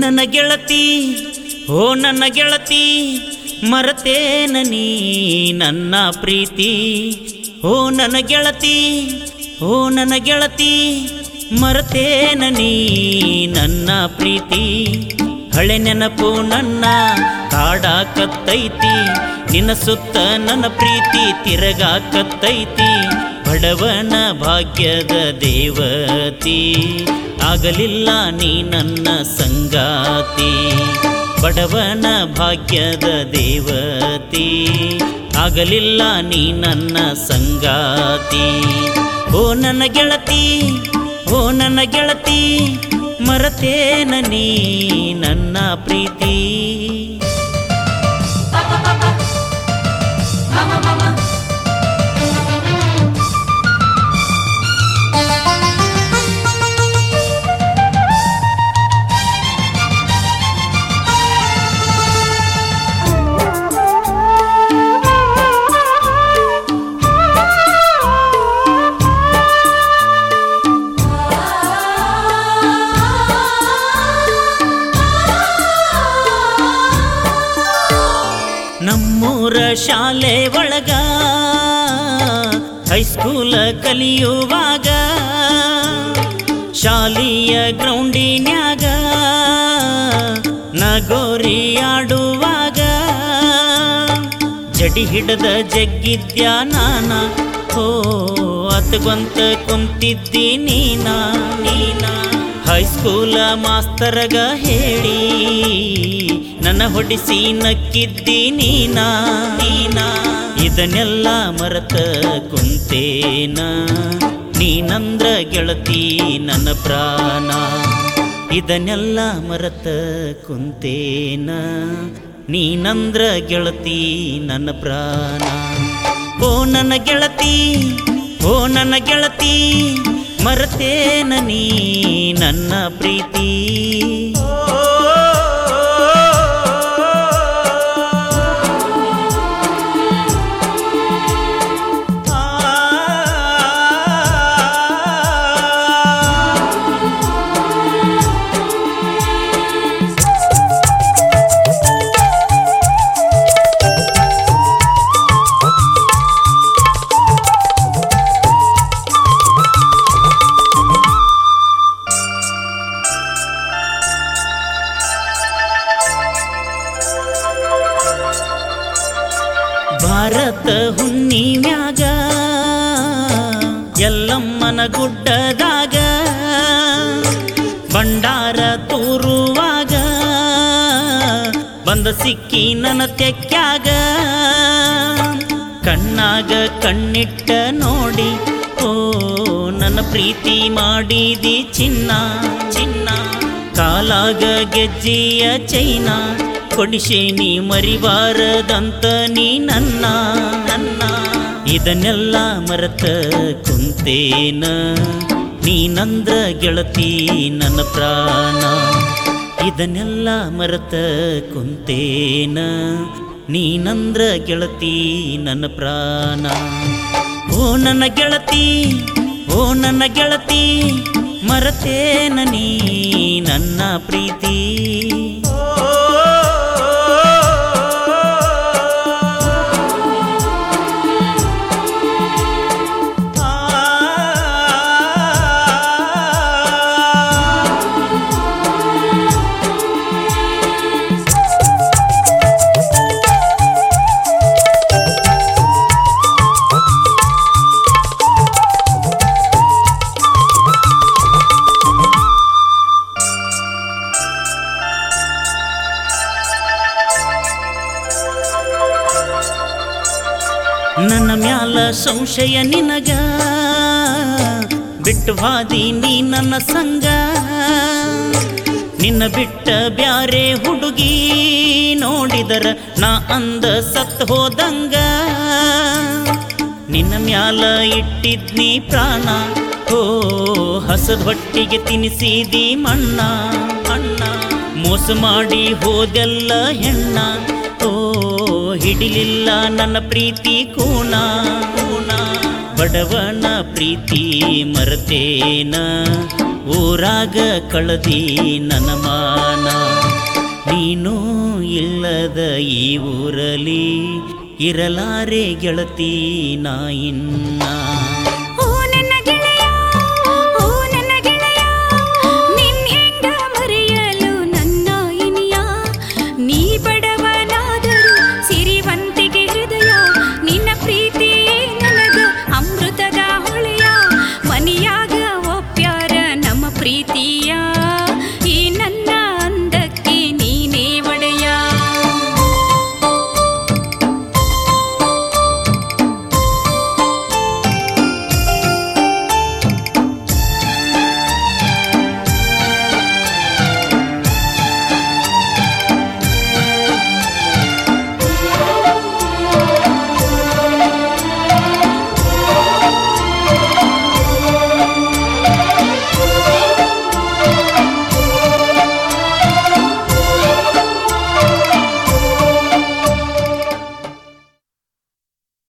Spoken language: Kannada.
ನನ್ನ ಗೆಳತಿ ಓ ನನ್ನ ಗೆಳತಿ ಮರತೇನ ನೀ ನನ್ನ ಪ್ರೀತಿ ಓ ನನ್ನ ಗೆಳತಿ ಓ ನನ್ನ ಗೆಳತಿ ಮರತೇನ ನೀ ನನ್ನ ಪ್ರೀತಿ ಹಳೆ ನೆನಪು ನನ್ನ ಕಾಡಾಕತ್ತೈತಿ ನಿನ್ನ ಸುತ್ತ ನನ್ನ ಪ್ರೀತಿ ತಿರಗಾಕತ್ತೈತಿ ಬಡವನ ಭಾಗ್ಯದ ದೇವತಿ ಆಗಲಿಲ್ಲ ನೀ ನನ್ನ ಸಂಗಾತಿ ಬಡವನ ಭಾಗ್ಯದ ದೇವತಿ ಆಗಲಿಲ್ಲ ನೀ ನನ್ನ ಸಂಗಾತಿ ಓ ನನ್ನ ಗೆಳತಿ ಓ ನನ್ನ ಗೆಳತಿ ಮರತೇನ ನೀ ನನ್ನ ಪ್ರೀತಿ ನಮ್ಮೂರ ಶಾಲೆ ಒಳಗ ಹೈಸ್ಕೂಲ ಕಲಿಯುವಾಗ ಶಾಲೆಯ ಗ್ರೌಂಡಿನ್ಯಾಗ ನಗೋರಿ ಆಡುವಾಗ ಜಡಿ ಹಿಡದ ಜಗ್ಗಿದ್ಯಾ ನಾನ ಹೋ ಅತ್ಗೊಂತ ಕುಂತಿದ್ದಿ ನೀನಾ ನೀನಾ ಹೈಸ್ಕೂಲ ಮಾಸ್ತರಗ ಹೇಳಿ ನನ್ನ ಹೊಡಿಸಿ ನಕ್ಕಿದ್ದಿ ನೀನಾ ನೀನಾ ಇದನ್ನೆಲ್ಲ ಮರೆತ ಕುಂತೇನ ನೀನಂದ್ರ ಗೆಳತಿ ನನ್ನ ಪ್ರಾಣ ಇದನ್ನೆಲ್ಲ ಮರೆತ ಕುಂತೇನ ನೀನಂದ್ರ ಗೆಳತಿ ನನ್ನ ಪ್ರಾಣ ಓ ನನ್ನ ಗೆಳತಿ ಓ ನನ್ನ ಗೆಳತಿ ಮರತೇನ ನೀ ನನ್ನ ಪ್ರೀತಿ ಭಾರತ ಹುಣ್ಣಿಮ್ಯಾಗ ಎಲ್ಲಮ್ಮನ ಗುಡ್ಡದಾಗ ಭಂಡಾರ ತೂರುವಾಗ ಬಂದ ಸಿಕ್ಕಿ ನನ್ನ ತೆಕ್ಕ್ಯಾಗ ಕಣ್ಣಾಗ ಕಣ್ಣಿಟ್ಟ ನೋಡಿ ಓ ನನ್ನ ಪ್ರೀತಿ ಮಾಡಿದಿ ಚಿನ್ನ ಚಿನ್ನ ಕಾಲಾಗ ಗೆಜ್ಜಿಯ ಚೈನ ಕೊಡಿಸೇನಿ ಮರಿಬಾರದಂತ ನೀ ನನ್ನ ನನ್ನ ಇದನ್ನೆಲ್ಲ ಮರೆತ ಕುಂತೇನ ನೀನಂದ್ರ ಗೆಳತಿ ನನ್ನ ಪ್ರಾಣ ಇದನ್ನೆಲ್ಲ ಮರೆತ ಕುಂತೇನ ನೀನಂದ್ರ ಗೆಳತಿ ನನ್ನ ಪ್ರಾಣ ಓ ನನ್ನ ಗೆಳತಿ ಓ ನನ್ನ ಗೆಳತಿ ಮರತೇನ ನೀ ನನ್ನ ಪ್ರೀತಿ ನನ್ನ ಮ್ಯಾಲ ಸಂಶಯ ನಿನಗ ಬಿಟ್ಟು ಹಾದಿ ನೀ ನನ್ನ ಸಂಗ ನಿನ್ನ ಬಿಟ್ಟ ಬ್ಯಾರೆ ಹುಡುಗಿ ನೋಡಿದರ ನಾ ಅಂದ ಸತ್ ಹೋದಂಗ ನಿನ್ನ ಮ್ಯಾಲ ಇಟ್ಟಿದ್ನಿ ಪ್ರಾಣ ಓ ಹಸದ ಹೊಟ್ಟಿಗೆ ತಿನಿಸಿದಿ ಮಣ್ಣ ಅಣ್ಣ ಮೋಸ ಮಾಡಿ ಹೋದೆಲ್ಲ ಹೆಣ್ಣ ಓ ಹಿಡಿಲಿಲ್ಲ ನನ್ನ ಪ್ರೀತಿ ಕೂಣ ಕೂಣ ಬಡವನ ಪ್ರೀತಿ ಮರತೇನ ಊರಾಗ ಕಳದಿ ನನ್ನ ಮಾನ ನೀನು ಇಲ್ಲದ ಈ ಊರಲಿ ಇರಲಾರೆ ಗೆಳತಿ ನಾ ಇನ್ನ